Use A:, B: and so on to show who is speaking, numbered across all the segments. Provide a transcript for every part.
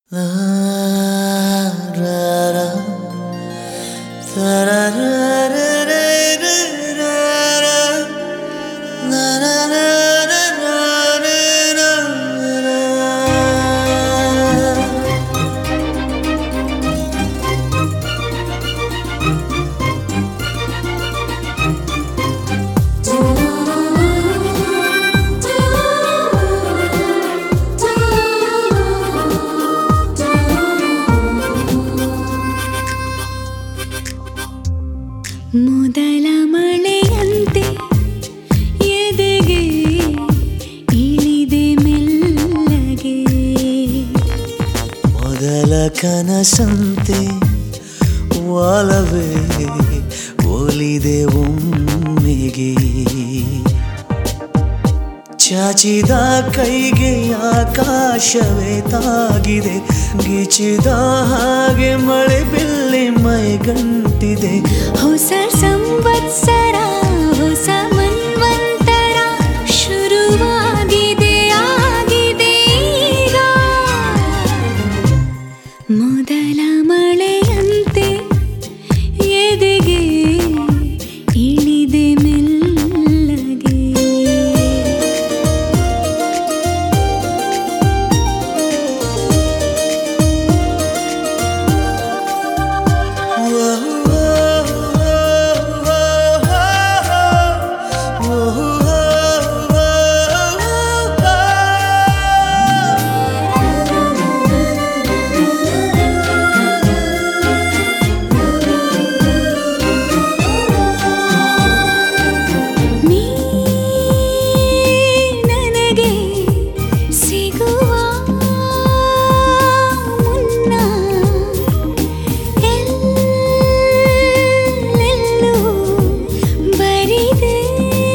A: ಮೊದಲ ಮಳೆಯಂತೆ ಎದೆಗೆ ಇಳಿದೆ ಮೆಲ್ಲಗೆ
B: ಮೊದಲ ಕನಸಂತೆ ಒಲವೇ ಒಲಿದೆ ಒಮ್ಮೆಗೆ ಚಾಚಿದ ಕೈಗೆ ಆಕಾಶವೇ ತಾಗಿದೆ ಗಿಚಿದ ಹಾಗೆ ಮಳೆ ಬಿಲ್ಲಿ ಮೈಗಂಟಿದೆ
A: ಹೊಸ ಸಂವತ್ಸರ ಹೊಸ ಮನ್ವಂತರ ಶುರುವಾಗಿದೆ ಆಗಿದೆ ಈಗ ಮೊದಲ ಮಳೆಯಂತೆ ಎದೆಗೆ ಇಳಿದೆ ಮೆಲ್ಲಗೆ ನೀ ನನಗೆ ಸಿಗುವ ಮುನ್ನ ಎಲ್ಲೆಲ್ಲೂ ಬರಿದೆ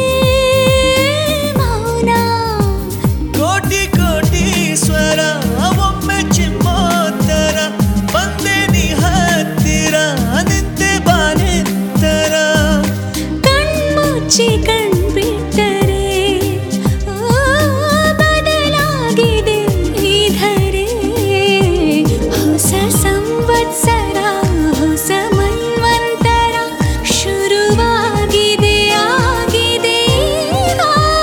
A: ಮೌನ
B: ಕೋಟಿ ಕೋಟಿ ಸ್ವರ ಒಮ್ಮೆ ಚಿಮ್ಮೋತ್ತರ ಬಂದೆ ನೀ ಹತ್ತಿರ ನಿಂತೆ ಬಾನೆತ್ತರ
A: ಕಣ್ಮುಚ್ಚಿ ಕಣ್ಬಿಟ್ಟರೆ ಆ, ಬದಲಾಗಿದೆ ಈ ಧರೆ ಹೊಸ ಸಂವತ್ಸರ ಹೊಸ ಮನ್ವಂತರ ಶುರುವಾಗಿದೆ ಆಗಿದೆ ಈಗ.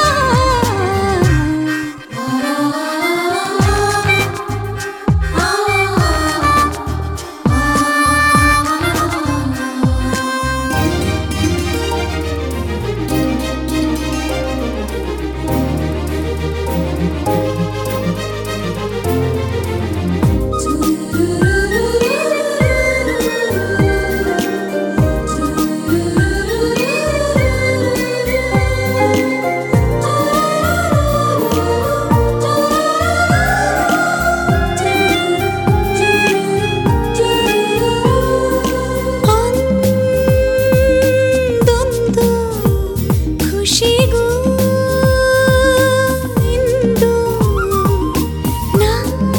A: ಒಂದೊಂದು ಖುಷಿಗೂ ಇಂದು ನಾ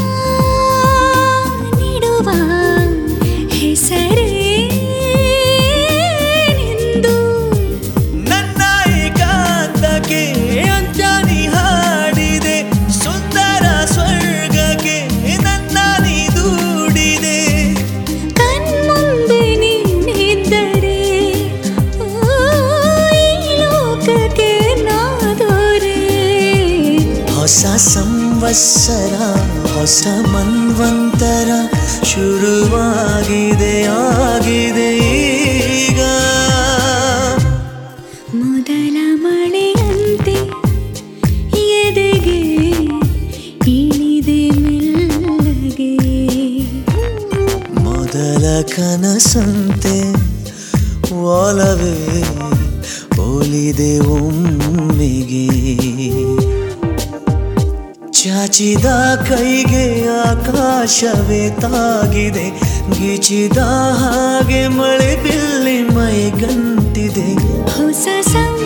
A: ನೀಡುವ ಹೆಸರೇ ನಿಂದು
B: ನನ್ನ ಏಕಾಂತಕ್ಕೆ ಅಂತ್ಯ ನೀ ಹಾಡಿದೆ ಸುಂದರ ಸ್ವರ್ಗಕ್ಕೆ ನನ್ನ ನೀ ದೂಡಿದೆ
A: ಕಣ್ಮುಂದೆ ನೀನಿದ್ದರೆ ಓ, ಈ ಲೋಕಕ್ಕೆ ನಾದೋರೆ
B: ಹೊಸ ಸಂವತ್ಸರ ಹೊಸ ಮನ್ವಂತರ ಶುರುವಾಗಿದೆ ಆಗಿದೆ ಈಗ
A: ಮೊದಲ ಮಳೆಯಂತೆ ಎದೆಗೆ ಇಳಿದೆ ಮೆಲ್ಲಗೆ
B: ಮೊದಲ ಕನಸಂತೆ ಒಲವೇ ಒಲಿದೆ ಒಮ್ಮೆಗೆ ಚಾಚಿದ ಕೈಗೆ ಆಕಾಶವೇ ತಾಗಿದೆ ಗಿಚಿದ ಹಾಗೆ ಮಳೆ ಬಿಲ್ಲಿ ಮೈಗಂಟಿದೆ
A: ಹೊಸ ಸಂವ